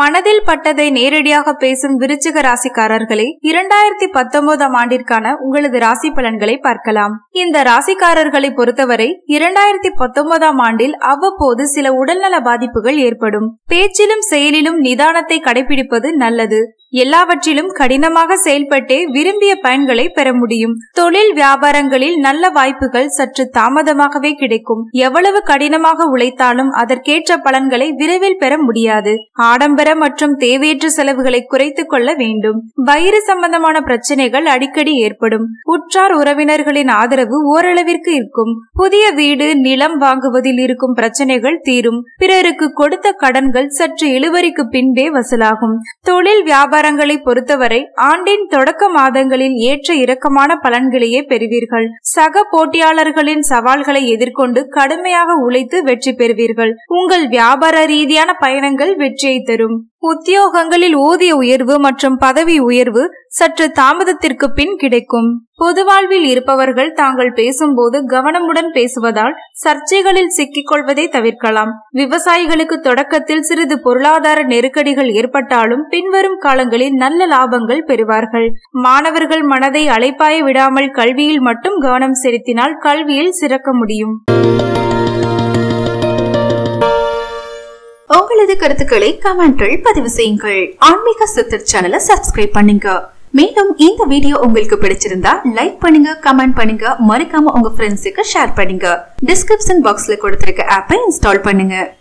மனதில் பட்டதை நேரடியாக பேசும் விருச்சிக ராசிக்காரர்களே இரண்டாயிரத்தி பத்தொன்பதாம் ஆண்டிற்கான உங்களது ராசி பலன்களை பார்க்கலாம் இந்த ராசிக்காரர்களை பொறுத்தவரை இரண்டாயிரத்தி பத்தொன்பதாம் ஆண்டில் அவ்வப்போது சில உடல்நல பாதிப்புகள் ஏற்படும் பேச்சிலும் செயலிலும் நிதானத்தை கடைபிடிப்பது நல்லது எல்லாவற்றிலும் கடினமாக செயல்பட்டே விரும்பிய பயன்களை பெற முடியும் தொழில் வியாபாரங்களில் நல்ல வாய்ப்புகள் சற்று தாமதமாகவே கிடைக்கும் எவ்வளவு கடினமாக உழைத்தாலும் அதற்கேற்ற பலன்களை விரைவில் பெற முடியாது ஆடம்பர மற்றும் தேவையற்ற செலவுகளை குறைத்துக் கொள்ள வேண்டும் வயிறு சம்பந்தமான பிரச்சனைகள் அடிக்கடி ஏற்படும் உற்றார் உறவினர்களின் ஆதரவு ஓரளவிற்கு இருக்கும் புதிய வீடு நிலம் வாங்குவதில் இருக்கும் பிரச்சனைகள் தீரும் பிறருக்கு கொடுத்த கடன்கள் சற்று இழுவரிக்கு பின்பே வசூலாகும் தொழில் வியாபாரங்களை பொறுத்தவரை ஆண்டின் தொடக்க மாதங்களில் ஏற்ற இறக்கமான பலன்களையே பெறுவீர்கள் சக போட்டியாளர்களின் சவால்களை எதிர்கொண்டு கடுமையாக உழைத்து வெற்றி பெறுவீர்கள் உங்கள் வியாபார ரீதியான பயணங்கள் வெற்றியை தரும் உத்தியோகங்களில் ஊதிய உயர்வு மற்றும் பதவி உயர்வு சற்று தாமதத்திற்கு பின் கிடைக்கும் பொது வாழ்வில் இருப்பவர்கள் தாங்கள் பேசும்போது கவனமுடன் பேசுவதால் சர்ச்சைகளில் சிக்கிக் கொள்வதை தவிர்க்கலாம் விவசாயிகளுக்கு தொடக்கத்தில் சிறிது பொருளாதார நெருக்கடிகள் ஏற்பட்டாலும் பின்வரும் காலங்களில் நல்ல லாபங்கள் பெறுவார்கள் மாணவர்கள் மனதை அலைப்பாய விடாமல் கல்வியில் மட்டும் கவனம் செலுத்தினால் கல்வியில் சிறக்க முடியும் உங்களது கருத்துக்களை கமெண்டில் பதிவு செய்யுங்கள் ஆன்மீக சித்தர் சேனலை சப்ஸ்கிரைப் பண்ணுங்க மேலும் இந்த வீடியோ உங்களுக்கு பிடிச்சிருந்தா லைக் பண்ணுங்க கமெண்ட் பண்ணுங்க மறக்காம உங்க ஃப்ரெண்ட்ஸுக்கு ஷேர் பண்ணுங்க டிஸ்கிரிப்ஷன் பாக்ஸ்ல கொடுத்திருக்க ஆப்பை இன்ஸ்டால் பண்ணுங்க